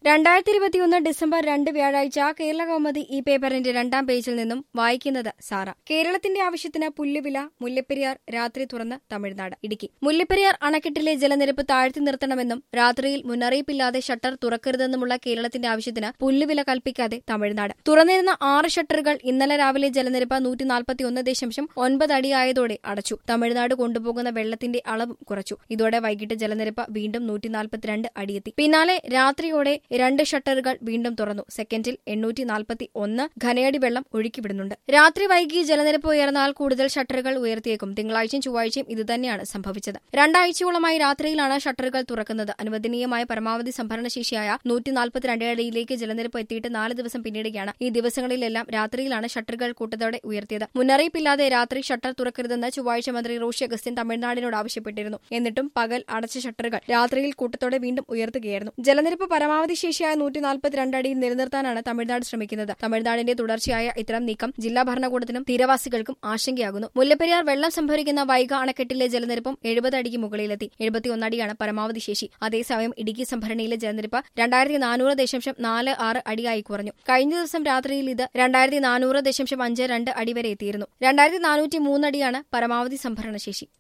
രണ്ടായിരത്തി ഇരുപത്തിയൊന്ന് ഡിസംബർ രണ്ട് വ്യാഴാഴ്ച കേരള കൗമുദി ഈ പേപ്പറിന്റെ രണ്ടാം പേജിൽ നിന്നും വായിക്കുന്നത് സാറ കേരളത്തിന്റെ ആവശ്യത്തിന് പുല്ലുവില മുല്ലപ്പെരിയാർ രാത്രി തുറന്ന് തമിഴ്നാട് ഇടുക്കി മുല്ലപ്പെരിയാർ അണക്കെട്ടിലെ ജലനിരപ്പ് താഴ്ത്തി നിർത്തണമെന്നും രാത്രിയിൽ മുന്നറിയിപ്പില്ലാതെ ഷട്ടർ തുറക്കരുതെന്നുമുള്ള കേരളത്തിന്റെ ആവശ്യത്തിന് പുല്ലുവില കൽപ്പിക്കാതെ തമിഴ്നാട് തുറന്നിരുന്ന ആറ് ഷട്ടറുകൾ ഇന്നലെ രാവിലെ ജലനിരപ്പ് നൂറ്റി നാൽപ്പത്തിയൊന്ന് ദശാംശം ഒൻപത് അടിയായതോടെ അടച്ചു തമിഴ്നാട് കൊണ്ടുപോകുന്ന വെള്ളത്തിന്റെ അളവും കുറച്ചു ഇതോടെ വൈകിട്ട് ജലനിരപ്പ് വീണ്ടും നൂറ്റി നാൽപ്പത്തിരണ്ട് അടിയെത്തി പിന്നാലെ രാത്രിയോടെ രണ്ട് ഷട്ടറുകൾ വീണ്ടും തുറന്നു സെക്കൻഡിൽ എണ്ണൂറ്റി നാൽപ്പത്തി ഒന്ന് ഘനയടി വെള്ളം ഒഴുക്കിവിടുന്നുണ്ട് രാത്രി വൈകി ജലനിരപ്പ് ഉയർന്നാൽ കൂടുതൽ ഷട്ടറുകൾ ഉയർത്തിയേക്കും തിങ്കളാഴ്ചയും ചൊവ്വാഴ്ചയും ഇതുതന്നെയാണ് സംഭവിച്ചത് രണ്ടാഴ്ചയോളമായി രാത്രിയിലാണ് ഷട്ടറുകൾ തുറക്കുന്നത് അനുവദനീയമായ പരമാവധി സംഭരണശേഷിയായ നൂറ്റി നാൽപ്പത്തിരണ്ട് അടിയിലേക്ക് ജലനിരപ്പ് എത്തിയിട്ട് നാല് ദിവസം പിന്നിടുകയാണ് ഈ ദിവസങ്ങളിലെല്ലാം രാത്രിയിലാണ് ഷട്ടറുകൾ കൂട്ടത്തോടെ ഉയർത്തിയത് മുന്നറിയിപ്പില്ലാതെ രാത്രി ഷട്ടർ തുറക്കരുതെന്ന് ചൊവ്വാഴ്ച മന്ത്രി റോഷി അഗസ്റ്റിൻ തമിഴ്നാടിനോട് ആവശ്യപ്പെട്ടിരുന്നു എന്നിട്ടും പകൽ അടച്ച ഷട്ടറുകൾ രാത്രിയിൽ കൂട്ടത്തോടെ വീണ്ടും ഉയർത്തുകയായിരുന്നു ജലനിരപ്പ് പരമാവധി ശേഷിയായ നൂറ്റി നാൽപ്പത്തിരണ്ട് അടിയിൽ നിലനിർത്താനാണ് തമിഴ്നാട് ശ്രമിക്കുന്നത് തമിഴ്നാടിന്റെ തുടർച്ചയായ ഇത്തരം നീക്കം ജില്ലാ ഭരണകൂടത്തിനും തീരവാസികൾക്കും ആശങ്കയാകുന്നു മുല്ലപ്പെരിയാർ വെള്ളം സംഭരിക്കുന്ന വൈഗ അണക്കെട്ടിലെ ജലനിരപ്പും എഴുപത് അടിക്ക് മുകളിലെത്തി എഴുപത്തിയൊന്നടിയാണ് പരമാവധി ശേഷി അതേസമയം ഇടുക്കി സംഭരണിയിലെ ജലനിരപ്പ് രണ്ടായിരത്തി നാനൂറ് ദശാംശം നാല് ആറ് അടിയായി കുറഞ്ഞു കഴിഞ്ഞ ദിവസം രാത്രിയിൽ ഇത് രണ്ടായിരത്തി നാനൂറ് ദശാംശം അഞ്ച് രണ്ട് അടി വരെ എത്തിയിരുന്നു രണ്ടായിരത്തി നാനൂറ്റി മൂന്നടിയാണ് പരമാവധി സംഭരണശേഷി